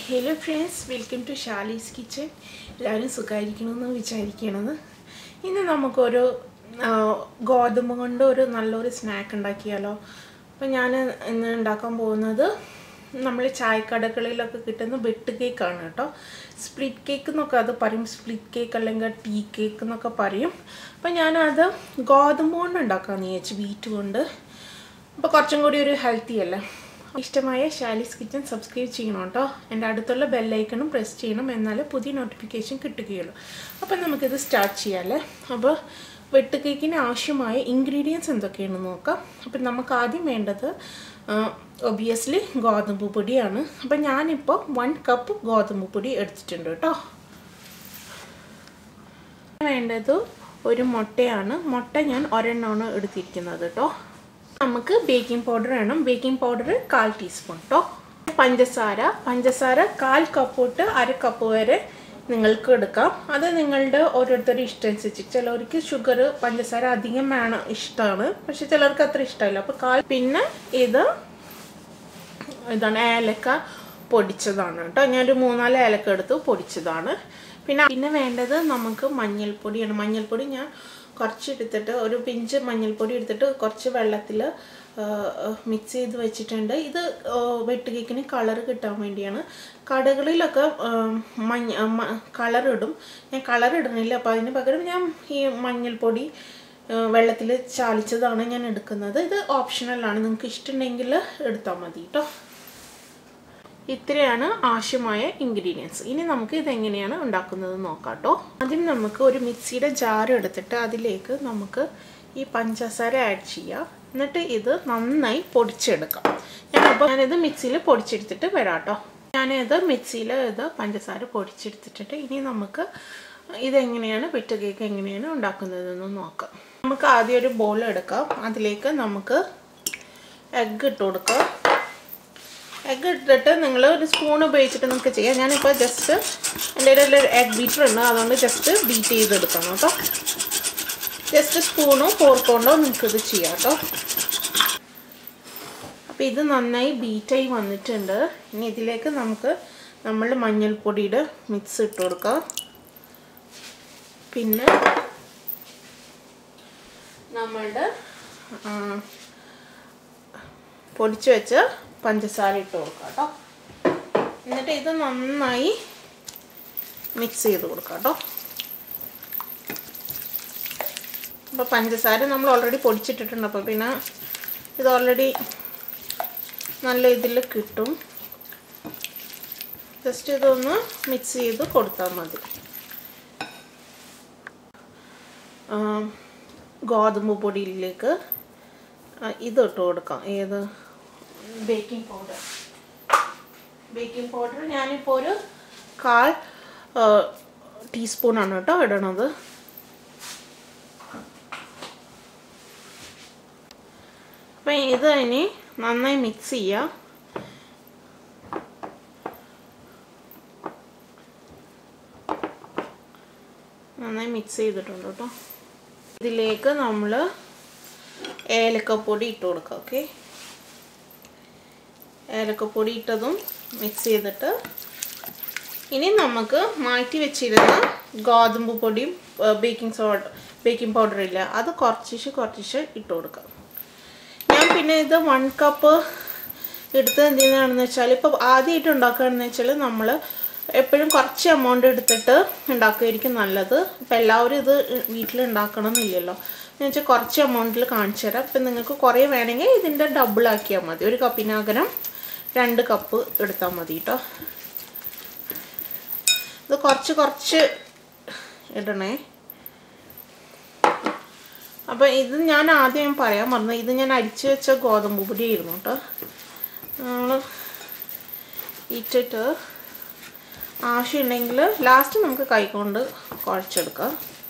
hello friends welcome to Shali's kitchen എല്ലാവരും സുഖമായിരിക്കണമെന്ന് വിചാരിക്കണത് ഇന്ന് നമുക്കൊരു ആ, ഗോതമ്പ് കൊണ്ട് ഒരു നല്ലൊരു സ്നാക്ക് ഉണ്ടാക്കിയാലോ അപ്പം ഞാൻ ഇന്ന് ഉണ്ടാക്കാൻ പോകുന്നത് നമ്മൾ ചായക്കടകളിലൊക്കെ കിട്ടുന്ന വെട്ട് കേക്കാണ് കേട്ടോ സ്പ്ലിറ്റ് കേക്ക് എന്നൊക്കെ അത് പറയും സ്പ്ലിറ്റ് കേക്ക് അല്ലെങ്കിൽ ടീ കേക്ക് എന്നൊക്കെ പറയും അപ്പം ഞാനത് ഗോതമ്പ് കൊണ്ട് ഉണ്ടാക്കാമെന്ന് വിചാരിച്ചു വീറ്റ് കൊണ്ട് അപ്പോൾ കുറച്ചും കൂടി ഒരു ഹെൽത്തി അല്ലേ ഇഷ്ടമായ ഷാലീസ് കിച്ചൺ സബ്സ്ക്രൈബ് ചെയ്യണം കേട്ടോ എൻ്റെ അടുത്തുള്ള ബെല്ലൈക്കണും പ്രസ് ചെയ്യണം എന്നാലേ പുതിയ നോട്ടിഫിക്കേഷൻ കിട്ടുകയുള്ളൂ അപ്പം നമുക്കിത് സ്റ്റാർട്ട് ചെയ്യാമല്ലേ അപ്പോൾ വെട്ട് കേക്കിന് ആവശ്യമായ ഇൻഗ്രീഡിയൻസ് എന്തൊക്കെയാണെന്ന് നോക്കാം അപ്പം നമുക്ക് ആദ്യം വേണ്ടത് ഒബിയസ്ലി ഗോതമ്പ് പൊടിയാണ് അപ്പം ഞാനിപ്പോൾ വൺ കപ്പ് ഗോതമ്പ് പൊടി എടുത്തിട്ടുണ്ട് കേട്ടോ വേണ്ടത് ഒരു മുട്ടയാണ് മുട്ട ഞാൻ ഒരെണ്ണമാണ് എടുത്തിരിക്കുന്നത് കേട്ടോ നമുക്ക് ബേക്കിംഗ് പൗഡർ വേണം ബേക്കിംഗ് പൗഡർ കാൽ ടീസ്പൂൺ കേട്ടോ പഞ്ചസാര പഞ്ചസാര കാൽ കപ്പ് തൊട്ട് അര കപ്പ് വരെ നിങ്ങൾക്ക് എടുക്കാം അത് നിങ്ങളുടെ ഓരോരുത്തരുടെ ഇഷ്ടം അനുസരിച്ച് ചിലർക്ക് ഷുഗർ പഞ്ചസാര അധികം വേണം ഇഷ്ടമാണ് പക്ഷെ ചിലർക്ക് അത്ര ഇഷ്ടമല്ല അപ്പോൾ കാൽ പിന്നെ ഇത് ഇതാണ് ഏലക്ക പൊടിച്ചതാണ് കേട്ടോ ഞാനൊരു മൂന്നാല് ഏലക്ക എടുത്ത് പൊടിച്ചതാണ് പിന്നെ പിന്നെ വേണ്ടത് നമുക്ക് മഞ്ഞൾപ്പൊടിയാണ് മഞ്ഞൾപ്പൊടി ഞാൻ കുറച്ച് എടുത്തിട്ട് ഒരു പിഞ്ച് മഞ്ഞൾപ്പൊടി എടുത്തിട്ട് കുറച്ച് വെള്ളത്തിൽ മിക്സ് ചെയ്ത് വെച്ചിട്ടുണ്ട് ഇത് വെട്ട് കേക്കിന് കളർ കിട്ടാൻ വേണ്ടിയാണ് കടകളിലൊക്കെ ആ, മഞ്ഞ കളർ ഇടും ഞാൻ കളർ ഇടണില്ല അപ്പോൾ അതിന് പകരം ഞാൻ ഈ മഞ്ഞൾപ്പൊടി വെള്ളത്തിൽ ചാലിച്ചതാണ് ഞാൻ എടുക്കുന്നത് ഇത് ഓപ്ഷണലാണ് നിങ്ങൾക്ക് ഇഷ്ടമുണ്ടെങ്കിൽ എടുത്താൽ മതി കേട്ടോ ഇത്രയാണ് ആവശ്യമായ ഇൻഗ്രീഡിയൻസ് ഇനി നമുക്ക് ഇതെങ്ങനെയാണ് ഉണ്ടാക്കുന്നത് നോക്കാം കേട്ടോ ആദ്യം നമുക്ക് ഒരു മിക്സിയുടെ ജാർ എടുത്തിട്ട് അതിലേക്ക് നമുക്ക് ഈ പഞ്ചസാര ആഡ് ചെയ്യാം എന്നിട്ട് ഇത് നന്നായി പൊടിച്ചെടുക്കാം ഞാനപ്പോൾ ഞാനിത് മിക്സിയിൽ പൊടിച്ചെടുത്തിട്ട് വരാം കേട്ടോ ഞാനിത് മിക്സിയിൽ ഇത് പഞ്ചസാര പൊടിച്ചെടുത്തിട്ട് ഇനി നമുക്ക് ഇതെങ്ങനെയാണ് വെട്ട് കേക്ക് എങ്ങനെയാണ് ഉണ്ടാക്കുന്നതെന്ന് നോക്കാം നമുക്ക് ആദ്യം ഒരു ബോൾ എടുക്കാം അതിലേക്ക് നമുക്ക് എഗ്ഗ് ഇട്ട് കൊടുക്കാം എഗ്ഗ് ഇട്ടിട്ട് നിങ്ങൾ ഒരു സ്പൂൺ ഉപയോഗിച്ചിട്ട് നിങ്ങൾക്ക് ചെയ്യാം ഞാനിപ്പോൾ ജസ്റ്റ് എൻ്റെ കയ്യിൽ ഒരു എഗ് ബീറ്റർ ഉണ്ട് അതുകൊണ്ട് ജസ്റ്റ് ബീറ്റ് ചെയ്തെടുക്കണം കേട്ടോ ജസ്റ്റ് സ്പൂണോ ഫോർക്കൊണ്ടോ നിങ്ങൾക്കിത് ചെയ്യാം കേട്ടോ അപ്പോൾ ഇത് നന്നായി ബീറ്റായി വന്നിട്ടുണ്ട് ഇനി ഇതിലേക്ക് നമുക്ക് നമ്മൾ മഞ്ഞൾപ്പൊടിയുടെ മിക്സ് ഇട്ട് കൊടുക്കാം പിന്നെ നമ്മളുടെ ആ, പൊടിച്ച് വെച്ച പഞ്ചസാര ഇട്ട് കൊടുക്കാം കേട്ടോ എന്നിട്ട് ഇത് നന്നായി മിക്സ് ചെയ്ത് കൊടുക്കാം കേട്ടോ അപ്പോൾ പഞ്ചസാര നമ്മൾ ഓൾറെഡി പൊടിച്ചിട്ടിട്ടുണ്ട് അപ്പോൾ പിന്നെ ഇത് ഓൾറെഡി നല്ല ഇതിൽ കിട്ടും ജസ്റ്റ് ഇതൊന്ന് മിക്സ് ചെയ്ത് കൊടുത്താൽ മതി ആ, ഗോതമ്പ് പൊടിയിലേക്ക് ആ, ഇത് ഇട്ട് കൊടുക്കാം ഏത് ബേക്കിംഗ് പൗഡർ ബേക്കിംഗ് പൗഡർ ഞാനിപ്പോൾ ഒരു കാൽ ടീസ്പൂണാണ് കേട്ടോ ഇടണത് അപ്പം ഇത് ഇനി നന്നായി മിക്സ് ചെയ്യാം നന്നായി മിക്സ് ചെയ്തിട്ടുണ്ട് കേട്ടോ ഇതിലേക്ക് നമ്മൾ ഏലക്കപ്പൊടി ഇട്ട് കൊടുക്കാം ഓക്കെ ഏലക്കപ്പൊടി ഇട്ടതും മിക്സ് ചെയ്തിട്ട് ഇനി നമുക്ക് മാറ്റി വെച്ചിരുന്ന ഗോതമ്പ് പൊടിയും ബേക്കിംഗ് സോഡ ബേക്കിംഗ് പൗഡർ ഇല്ല അത് കുറച്ചിച്ച് കുറച്ചിച്ച് ഇട്ട് കൊടുക്കാം ഞാൻ പിന്നെ ഇത് വൺ കപ്പ് എടുത്ത് എന്തിനാണെന്ന് വെച്ചാൽ ഇപ്പോൾ ആദ്യമായിട്ട് ഉണ്ടാക്കുകയാണെന്ന് വെച്ചാൽ നമ്മൾ എപ്പോഴും കുറച്ച് എമൗണ്ട് എടുത്തിട്ട് ഉണ്ടാക്കുകയായിരിക്കും നല്ലത് ഇപ്പം എല്ലാവരും ഇത് വീട്ടിൽ ഉണ്ടാക്കണം എന്നില്ലല്ലോ എന്ന് വെച്ചാൽ കുറച്ച് എമൗണ്ടിൽ കാണിച്ചു തരാം ഇപ്പം നിങ്ങൾക്ക് കുറേ വേണമെങ്കിൽ ഇതിൻ്റെ ഡബിൾ ആക്കിയാൽ മതി ഒരു കപ്പിനകരം രണ്ട് കപ്പ് എടുത്താൽ മതി കേട്ടോ ഇത് കുറച്ച് കുറച്ച് ഇടണേ അപ്പം ഇത് ഞാൻ ആദ്യം പറയാൻ മറന്നു ഇത് ഞാൻ അരിച്ചു വെച്ച ഗോതമ്പ് പൊടിയായിരുന്നു കേട്ടോ നമ്മൾ ഇട്ടിട്ട് ആവശ്യമുണ്ടെങ്കിൽ ലാസ്റ്റ് നമുക്ക് കൈകൊണ്ട് കുഴച്ചെടുക്കാം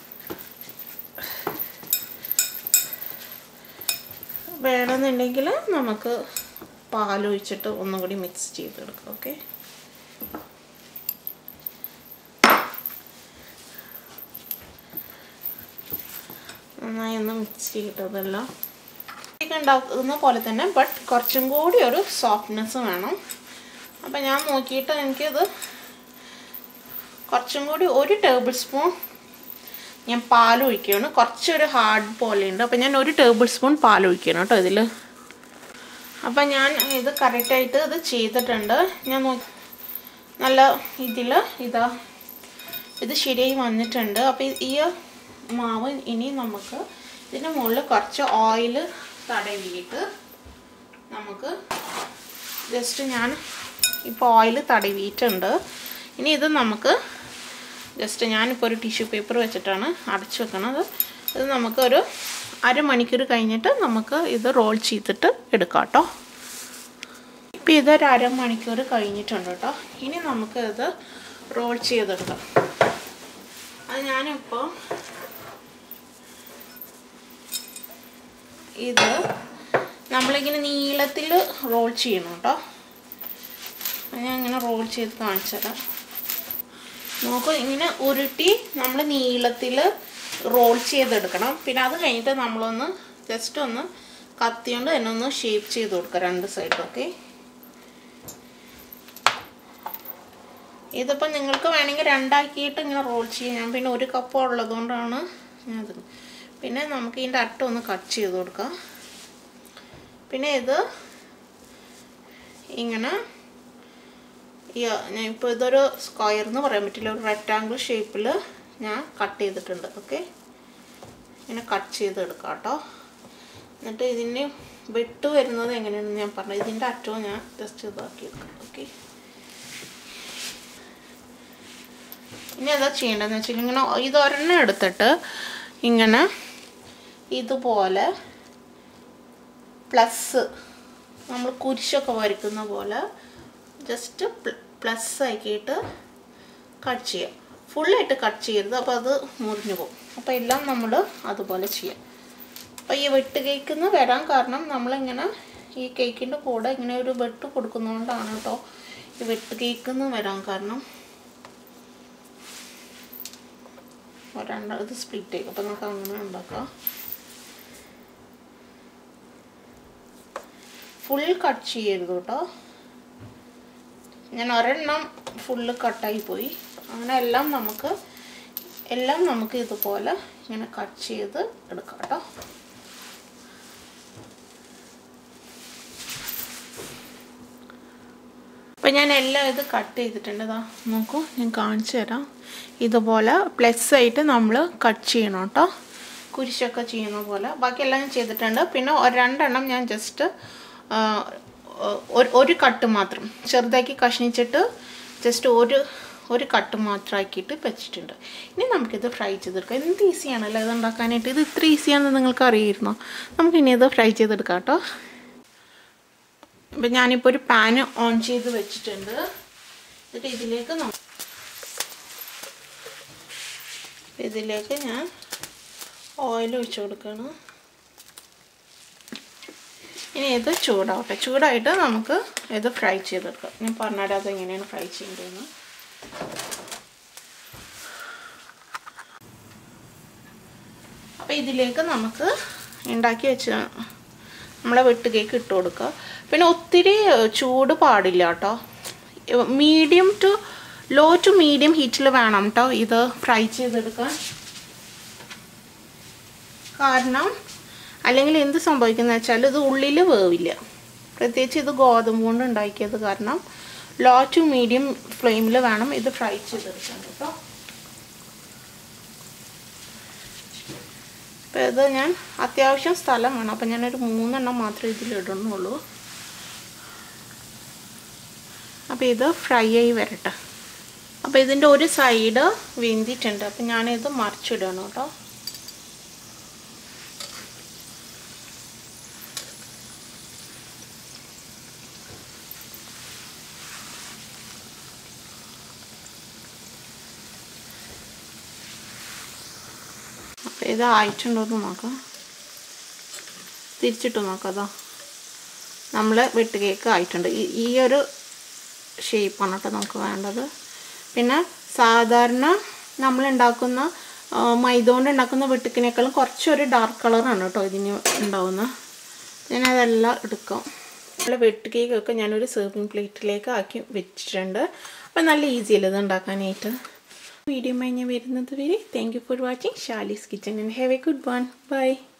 വേണമെന്നുണ്ടെങ്കിൽ നമുക്ക് പാലൊഴിച്ചിട്ട് ഒന്നും കൂടി മിക്സ് ചെയ്തെടുക്കാം ഓക്കെ നന്നായി ഒന്ന് മിക്സ് ചെയ്തിട്ടതെല്ലാം കേക്ക് ഉണ്ടാക്കുന്ന പോലെ തന്നെ ബട്ട് കുറച്ചും കൂടി ഒരു സോഫ്റ്റ്നെസ് വേണം അപ്പം ഞാൻ നോക്കിയിട്ട് എനിക്കിത് കുറച്ചും കൂടി ഒരു ടേബിൾ സ്പൂൺ ഞാൻ പാൽ ഒഴിക്കുകയാണ് കുറച്ചൊരു ഹാർഡ് പോലെയുണ്ട് അപ്പം ഞാൻ ഒരു ടേബിൾ സ്പൂൺ പാൽ ഒഴിക്കണം കേട്ടോ ഇതിൽ അപ്പം ഞാൻ ഇത് കറക്റ്റായിട്ട് ഇത് ചെയ്തിട്ടുണ്ട് ഞാൻ നോക്കി നല്ല ഇതിൽ ഇതാ ഇത് ശരിയായി വന്നിട്ടുണ്ട് അപ്പോൾ ഈ മാവ് ഇനി നമുക്ക് ഇതിൻ്റെ മുകളിൽ കുറച്ച് ഓയിൽ തടവിയിട്ട് നമുക്ക് ജസ്റ്റ് ഞാൻ ഇപ്പോൾ ഓയിൽ തടവിയിട്ടുണ്ട് ഇനി ഇത് നമുക്ക് ജസ്റ്റ് ഞാനിപ്പോൾ ഒരു ടിഷ്യൂ പേപ്പർ വെച്ചിട്ടാണ് അടച്ചു വെക്കണത് ഇത് നമുക്കൊരു അരമണിക്കൂർ കഴിഞ്ഞിട്ട് നമുക്ക് ഇത് റോൾ ചെയ്തിട്ട് എടുക്കാം കേട്ടോ ഇപ്പം ഇതൊരു അരമണിക്കൂർ കഴിഞ്ഞിട്ടുണ്ട് കേട്ടോ ഇനി നമുക്ക് ഇത് റോൾ ചെയ്തെടുക്കാം അത് ഞാനിപ്പോൾ ഇത് നമ്മളിങ്ങനെ നീളത്തിൽ റോൾ ചെയ്യണം കേട്ടോ ഞാൻ ഇങ്ങനെ റോൾ ചെയ്ത് കാണിച്ചുതരാം നോക്കൂ ഇങ്ങനെ ഉരുട്ടി നമ്മൾ നീളത്തിൽ റോൾ ചെയ്തെടുക്കണം പിന്നെ അത് കഴിഞ്ഞിട്ട് നമ്മളൊന്ന് ജസ്റ്റ് ഒന്ന് കത്തി കൊണ്ട് തന്നെ ഒന്ന് ഷേപ്പ് ചെയ്ത് കൊടുക്കുക രണ്ട് സൈഡൊക്കെ ഇതിപ്പോൾ നിങ്ങൾക്ക് വേണമെങ്കിൽ രണ്ടാക്കിയിട്ട് ഇങ്ങനെ റോൾ ചെയ്യാം ഞാൻ പിന്നെ ഒരു കപ്പ് ഉള്ളതുകൊണ്ടാണ് ഞാനത് പിന്നെ നമുക്ക് ഇതിൻ്റെ അട്ടം ഒന്ന് കട്ട് ചെയ്ത് കൊടുക്കാം പിന്നെ ഇത് ഇങ്ങനെ ഈ ഞാൻ ഇപ്പോൾ ഇതൊരു സ്ക്വയർ എന്ന് പറയാൻ പറ്റില്ല ഒരു റെക്റ്റാങ്കിൾ ഷേപ്പിൽ ഞാൻ കട്ട് ചെയ്തിട്ടുണ്ട് ഓക്കെ ഇങ്ങനെ കട്ട് ചെയ്തെടുക്കാം കേട്ടോ എന്നിട്ട് ഇതിന് വെട്ട് വരുന്നത് എങ്ങനെയാണെന്ന് ഞാൻ പറഞ്ഞു ഇതിൻ്റെ അറ്റവും ഞാൻ ജസ്റ്റ് ഇതാക്കി എടുക്കാം ഓക്കെ ഇനി എന്താ ചെയ്യേണ്ടതെന്ന് വെച്ചാൽ ഇങ്ങനെ ഇതൊരെണ്ണം എടുത്തിട്ട് ഇങ്ങനെ ഇതുപോലെ പ്ലസ് നമ്മൾ കുരിശൊക്കെ വരയ്ക്കുന്ന പോലെ ജസ്റ്റ് പ്ലസ് ആക്കിയിട്ട് കട്ട് ചെയ്യാം ഫുള്ളായിട്ട് കട്ട് ചെയ്യരുത് അപ്പോൾ അത് മുറിഞ്ഞു പോകും അപ്പോൾ എല്ലാം നമ്മൾ അതുപോലെ ചെയ്യാം അപ്പോൾ ഈ വെട്ട് കേക്കിന്ന് വരാൻ കാരണം നമ്മളിങ്ങനെ ഈ കേക്കിൻ്റെ കൂടെ ഇങ്ങനെ ഒരു വെട്ട് കൊടുക്കുന്നതുകൊണ്ടാണ് കേട്ടോ ഈ വെട്ട് കേക്കിന്ന് വരാൻ കാരണം രണ്ട് ഇത് സ്പ്ലിറ്റ് ചെയ്യും അപ്പോൾ നമുക്ക് അങ്ങനെ ഉണ്ടാക്കാം ഫുൾ കട്ട് ചെയ്യരുത് കേട്ടോ ഞാൻ ഒരെണ്ണം ഫുള്ള് കട്ടായി പോയി അങ്ങനെ എല്ലാം നമുക്ക് എല്ലാം നമുക്ക് ഇതുപോലെ ഇങ്ങനെ കട്ട് ചെയ്ത് എടുക്കാം കേട്ടോ അപ്പം ഞാൻ എല്ലാം ഇത് കട്ട് ചെയ്തിട്ടുണ്ട് ഇതാ നോക്കൂ ഞാൻ കാണിച്ചു തരാം ഇതുപോലെ പ്ലസ് ആയിട്ട് നമ്മൾ കട്ട് ചെയ്യണം കേട്ടോ കുരിശൊക്കെ ചെയ്യുന്ന പോലെ ബാക്കിയെല്ലാം ഞാൻ ചെയ്തിട്ടുണ്ട് പിന്നെ ഒരു രണ്ടെണ്ണം ഞാൻ ജസ്റ്റ് ഒരു കട്ട് മാത്രം ചെറുതാക്കി കഷ്ണിച്ചിട്ട് ജസ്റ്റ് ഒരു ഒരു കട്ട് മാത്രം ആക്കിയിട്ട് വെച്ചിട്ടുണ്ട് ഇനി നമുക്കിത് ഫ്രൈ ചെയ്തെടുക്കാം എന്ത് ഈസിയാണല്ലോ ഇത് ഉണ്ടാക്കാനായിട്ട് ഇത് ഇത്ര ഈസിയാണെന്ന് നിങ്ങൾക്ക് അറിയായിരുന്നോ നമുക്കിനി ഇത് ഫ്രൈ ചെയ്തെടുക്കാം കേട്ടോ ഇപ്പം ഞാനിപ്പോൾ ഒരു പാന് ഓൺ ചെയ്ത് വെച്ചിട്ടുണ്ട് എന്നിട്ട് ഇതിലേക്ക് ഇതിലേക്ക് ഞാൻ ഓയിൽ ഒഴിച്ചു കൊടുക്കണം ഇനി ഇത് ചൂടാവട്ടെ ചൂടായിട്ട് നമുക്ക് ഇത് ഫ്രൈ ചെയ്തെടുക്കാം ഞാൻ പറഞ്ഞുതരാം അത് എങ്ങനെയാണ് ഫ്രൈ ചെയ്യേണ്ടതെന്ന് അപ്പോൾ ഇതിലേക്ക് നമുക്ക് ഉണ്ടാക്കി വെച്ച നമ്മളെ വെട്ട് കേക്ക് ഇട്ട് കൊടുക്കുക പിന്നെ ഒത്തിരി ചൂട് പാടില്ല കേട്ടോ medium to low to medium ഹീറ്റിൽ വേണം കേട്ടോ ഇത് ഫ്രൈ ചെയ്തെടുക്കാൻ കാരണം അല്ലെങ്കിൽ എന്ത് സംഭവിക്കുന്നത് വെച്ചാൽ ഇത് ഉള്ളിൽ വേവില്ല പ്രത്യേകിച്ച് ഇത് ഗോതമ്പ് കൊണ്ട് ഉണ്ടാക്കിയത് കാരണം ലോ ടു മീഡിയം ഫ്ലെയിമിൽ വേണം ഇത് ഫ്രൈ ചെയ്തെടുക്കാൻ കേട്ടോ അപ്പോൾ ഇത് ഞാൻ അത്യാവശ്യം സ്ഥലം വേണം അപ്പം ഞാനൊരു മൂന്നെണ്ണം മാത്രമേ ഇതിൽ ഇടുന്നുള്ളൂ അപ്പോൾ ഇത് ഫ്രൈ ആയി വരട്ടെ അപ്പോൾ ഇതിൻ്റെ ഒരു സൈഡ് വെന്തിട്ടുണ്ട് അപ്പം ഞാനിത് മറിച്ചിടണം കേട്ടോ അപ്പോൾ ഇത് ആയിട്ടുണ്ടോ എന്ന് നോക്കാം തിരിച്ചിട്ട് നോക്കാം അതാ നമ്മൾ വെട്ട് കേക്ക് ആയിട്ടുണ്ട് ഈ ഈ ഒരു ഷേപ്പാണ് കേട്ടോ നമുക്ക് വേണ്ടത് പിന്നെ സാധാരണ നമ്മൾ ഉണ്ടാക്കുന്ന മൈദ കൊണ്ട് ഉണ്ടാക്കുന്ന വെട്ടുക്കിനേക്കാളും കുറച്ചൊരു ഡാർക്ക് കളറാണ് കേട്ടോ ഇതിന് ഉണ്ടാവുന്നത് ഞാനതെല്ലാം എടുക്കാം നമ്മളെ വെട്ട് കേക്കൊക്കെ ഞാനൊരു സെർവിങ് പ്ലേറ്റിലേക്ക് ആക്കി വെച്ചിട്ടുണ്ട് അപ്പോൾ നല്ല ഈസി അല്ലേ ഇത് ഉണ്ടാക്കാനായിട്ട് വീഡിയോ ഞാൻ വരുന്നത് വരെ thank you for watching Shali's kitchen and have a good one by